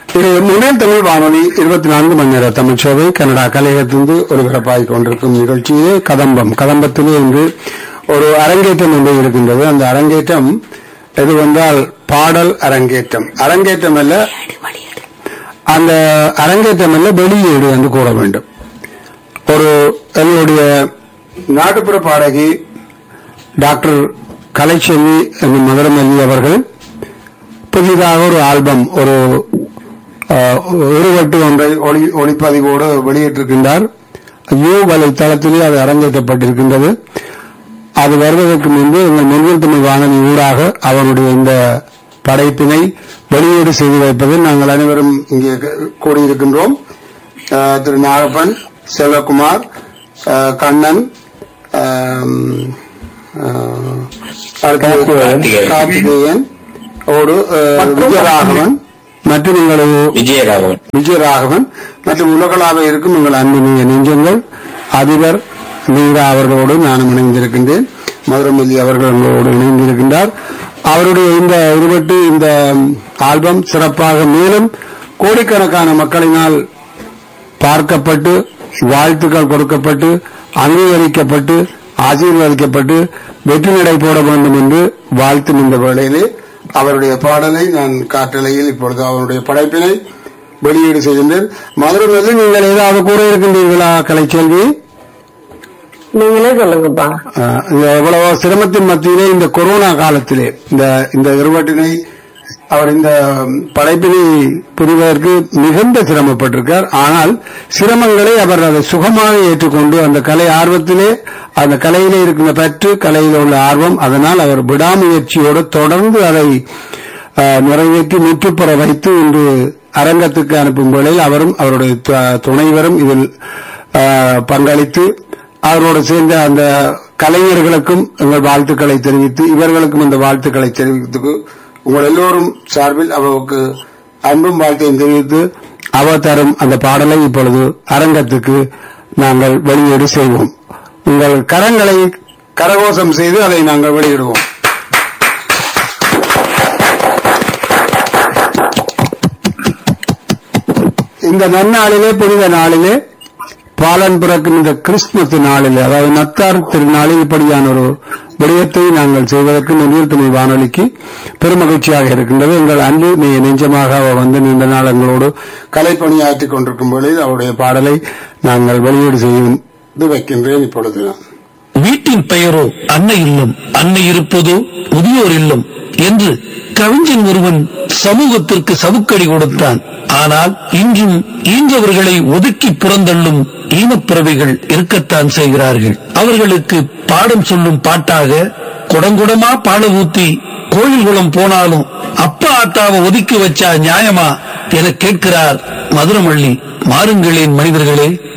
இது முன்னாள் தமிழ் வானொலி இருபத்தி நான்கு மணி நேர தமிழ் சேவை கனடா கலையகத்திலிருந்து ஒருபிறப்பாய் கொண்டிருக்கும் நிகழ்ச்சியே கதம்பம் கதம்பத்திலே இன்று ஒரு அரங்கேற்றம் ஒன்று இருக்கின்றது அந்த அரங்கேற்றம் எது வந்தால் பாடல் அரங்கேற்றம் அரங்கேற்றம் அல்ல அந்த அரங்கேற்றம் அல்ல வெளியீடு என்று கூற வேண்டும் ஒரு எங்களுடைய நாட்டுப்புற பாடகி டாக்டர் கலைச்செல்வி என்னும் மதுரமல்லி அவர்கள் புதிதாக ஒரு ஆல்பம் ஒரு அஹ், ஒருவட்டு ஒன்றை ஒளி ஒளிப்பதிவோடு வெளியிட்டிருக்கின்றார் யூ வலைத்தளத்திலே அது அரங்கேற்றப்பட்டிருக்கின்றது அது வருவதற்கு முன்பு எங்கள் முன்னில் தமிழ் வானொலி ஊடாக அவருடைய இந்த படைப்பினை வெளியீடு செய்து வைப்பதில் நாங்கள் அனைவரும் இங்கே க- கூடியிருக்கின்றோம் அஹ், திரு நாகப்பன் செல்வகுமார் அஹ், கண்ணன் அஹ், அஹ், அடுத்து கார்த்திகேயன். கார்த்திகேயன் ஓடு அஹ், விஜயராகவன் மற்றும் எங்களது விஜயராகவன் விஜயராகவன் மற்றும் உலகளாக இருக்கும் எங்கள் அன்புமிய நெஞ்சங்கள் அதிபர் மீரா அவர்களோடு நானும் இணைந்திருக்கின்றேன் மதுரமல்லி அவர்கள் எங்களோடு இணைந்திருக்கின்றார் அவருடைய இந்த இருபட்டு இந்த ஆல்பம் சிறப்பாக மேலும் கோடிக்கணக்கான மக்களினால் பார்க்கப்பட்டு வாழ்த்துக்கள் கொடுக்கப்பட்டு அங்கீகரிக்கப்பட்டு ஆசீர்வதிக்கப்பட்டு வெற்றி நடை போட வேண்டும் என்று வாழ்த்தும் இந்த வேளையிலே அவருடைய பாடலை நான் காற்றலையில் இப்பொழுது அவருடைய படைப்பினை வெளியீடு செய்கின்றேன் மதுரை நீங்கள் ஏதாவது கூற இருக்கின்றீர்களா கலைச்செல்வி நீங்களே சொல்லுங்கப்பா ஆஹ், இந்த எவ்வளவோ சிரமத்தின் மத்தியிலே இந்த கொரோனா காலத்திலே இந்த இந்த இருவட்டினை அவர் இந்த படைப்பினை புரிவதற்கு மிகுந்த சிரமப்பட்டிருக்கார் ஆனால் சிரமங்களை அவர் அதை சுகமாக ஏற்றுக்கொண்டு அந்த கலை ஆர்வத்திலே அந்த கலையிலே இருக்கின்ற பற்று கலையில் உள்ள ஆர்வம் அதனால் அவர் விடாமுயற்சியோடு தொடர்ந்து அதை ஆஹ், நிறைவேற்றி முற்றுப்பெற வைத்து இன்று அரங்கத்துக்கு அனுப்பும் வேளையில் அவரும் அவருடைய து- துணைவரும் இதில் ஆஹ், பங்களித்து அவரோடு சேர்ந்த அந்த கலைஞர்களுக்கும் எங்கள் வாழ்த்துக்களை தெரிவித்து இவர்களுக்கும் இந்த வாழ்த்துக்களை தெரிவித்து உங்கள் எல்லோரும் சார்பில் அவருக்கு அன்பும் வாழ்த்தையும் தெரிவித்து அவர் தரும் அந்த பாடலை இப்பொழுது அரங்கத்துக்கு நாங்கள் வெளியீடு செய்வோம் உங்கள் கரங்களை கரகோஷம் செய்து அதை நாங்கள் வெளியிடுவோம் இந்த நன்னாளிலே புனித நாளிலே பாலன் பிறக்கும் இந்த கிறிஸ்துமஸ் நாளிலே அதாவது நத்தார் திருநாளில் இப்படியான ஒரு விடயத்தை நாங்கள் செய்வதற்கு நெறியல் தமிழ் வானொலிக்கு பெருமகிழ்ச்சியாக இருக்கின்றது எங்கள் அன்பு நீ நெஞ்சமாக அவ வந்து நீண்ட நாள் எங்களோடு கலைப்பணியாற்றிக் கொண்டிருக்கும் பொழுது அவருடைய பாடலை நாங்கள் வெளியீடு செய்து வைக்கின்றேன் இப்பொழுது நான் வீட்டின் பெயரோ அன்னை இல்லம் அன்னை இருப்பதோ முதியோர் இல்லம் என்று கவிஞன் ஒருவன் சமூகத்திற்கு சவுக்கடி கொடுத்தான் ஆனால் இன்றும் ஈன்றவர்களை ஒதுக்கி புறந்தள்ளும் ஈனப்பிறவைகள் இருக்கத்தான் செய்கிறார்கள் அவர்களுக்கு பாடம் சொல்லும் பாட்டாக குடங்குடமா பால ஊத்தி கோயில் குளம் போனாலும் அப்பா ஆத்தாவை ஒதுக்கி வச்சா நியாயமா என கேட்கிறார் மதுரமள்ளி மாறுங்களேன் மனிதர்களே